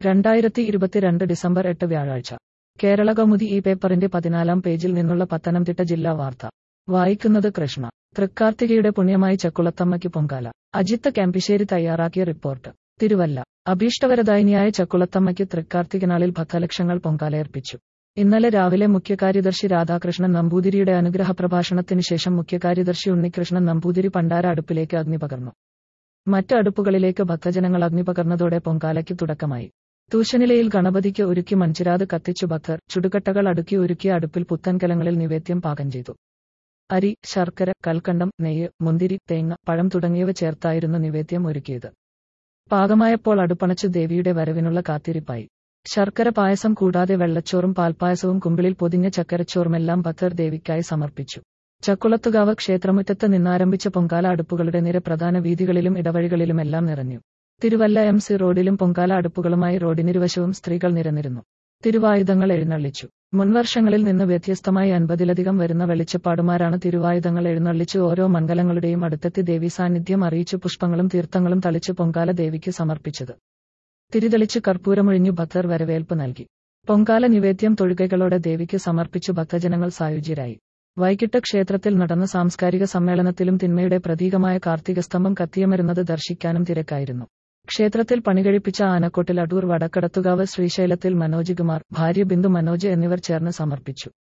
രണ്ടായിരത്തി ഇരുപത്തിരണ്ട് ഡിസംബർ എട്ട് വ്യാഴാഴ്ച കേരള കൗമുദി ഈ പേപ്പറിന്റെ പതിനാലാം പേജിൽ നിന്നുള്ള പത്തനംതിട്ട ജില്ലാ വാർത്ത വായിക്കുന്നത് കൃഷ്ണ തൃക്കാർത്തികയുടെ പുണ്യമായി ചക്കുളത്തമ്മയ്ക്ക് പൊങ്കാല അജിത്ത് ക്യാമ്പിശ്ശേരി തയ്യാറാക്കിയ റിപ്പോർട്ട് തിരുവല്ല അഭീഷ്ടവരദായിനിയായ ചക്കുളത്തമ്മയ്ക്ക് തൃക്കാർത്തിക നാളിൽ ഭക്തലക്ഷങ്ങൾ പൊങ്കാലയർപ്പിച്ചു ഇന്നലെ രാവിലെ മുഖ്യകാര്യദർശി രാധാകൃഷ്ണൻ നമ്പൂതിരിയുടെ അനുഗ്രഹ പ്രഭാഷണത്തിന് ശേഷം മുഖ്യകാര്യദർശി ഉണ്ണികൃഷ്ണൻ നമ്പൂതിരി പണ്ടാര അടുപ്പിലേക്ക് അഗ്നി പകർന്നു മറ്റ് അടുപ്പുകളിലേക്ക് ഭക്തജനങ്ങൾ അഗ്നി പകർന്നതോടെ പൊങ്കാലയ്ക്ക് തുടക്കമായി തൂശനിലയിൽ ഗണപതിക്ക് ഒരുക്കി മൺചിരാത് കത്തിച്ചു ഭക്തർ ചുടുകട്ടകൾ അടുക്കി ഒരുക്കിയ അടുപ്പിൽ പുത്തൻകലങ്ങളിൽ നിവേദ്യം പാകം ചെയ്തു അരി ശർക്കര കൽക്കണ്ടം നെയ്യ് മുന്തിരി തേങ്ങ പഴം തുടങ്ങിയവ ചേർത്തായിരുന്നു നിവേദ്യം ഒരുക്കിയത് പാകമായപ്പോൾ അടുപ്പണച്ചു ദേവിയുടെ വരവിനുള്ള കാത്തിരിപ്പായി ശർക്കര പായസം കൂടാതെ വെള്ളച്ചോറും പാൽപ്പായസവും കുമ്പിളിൽ പൊതിഞ്ഞ ചക്കരച്ചോറുമെല്ലാം ഭക്തർ ദേവിക്കായി സമർപ്പിച്ചു ചക്കുളത്തുകാവ് ക്ഷേത്രമുറ്റത്ത് നിന്നാരംഭിച്ച പൊങ്കാല അടുപ്പുകളുടെ നിര പ്രധാന വീതികളിലും ഇടവഴികളിലുമെല്ലാം നിറഞ്ഞു തിരുവല്ല എം സി റോഡിലും പൊങ്കാല അടുപ്പുകളുമായി റോഡിനിരുവശവും സ്ത്രീകൾ നിരന്നിരുന്നു തിരുവായുധങ്ങൾ എഴുന്നള്ളിച്ചു മുൻവർഷങ്ങളിൽ നിന്ന് വ്യത്യസ്തമായി അൻപതിലധികം വരുന്ന വെളിച്ചപ്പാടുമാരാണ് തിരുവായുധങ്ങൾ എഴുന്നള്ളിച്ച് ഓരോ മണ്ഡലങ്ങളുടെയും അടുത്തെത്തി ദേവി സാന്നിധ്യം അറിയിച്ചു പുഷ്പങ്ങളും തീർത്ഥങ്ങളും തളിച്ച് പൊങ്കാല ദേവിക്ക് സമർപ്പിച്ചത് തിരിതെളിച്ച് കർപ്പൂരമൊഴിഞ്ഞു ഭക്തർ വരവേൽപ്പ് നൽകി പൊങ്കാല നിവേദ്യം തൊഴുകകളോടെ ദേവിക്ക് സമർപ്പിച്ചു ഭക്തജനങ്ങൾ സായുജ്യരായി വൈകിട്ട് ക്ഷേത്രത്തിൽ നടന്ന സാംസ്കാരിക സമ്മേളനത്തിലും തിന്മയുടെ പ്രതീകമായ കാർത്തികസ്തംഭം കത്തിയമരുന്നത് ദർശിക്കാനും തിരക്കായിരുന്നു ക്ഷേത്രത്തിൽ പണികഴിപ്പിച്ച ആനക്കോട്ടിൽ അടൂർ വടക്കടത്തുകാവ് ശ്രീശൈലത്തിൽ മനോജ് കുമാർ ഭാര്യ ബിന്ദു മനോജ് എന്നിവർ ചേർന്ന് സമർപ്പിച്ചു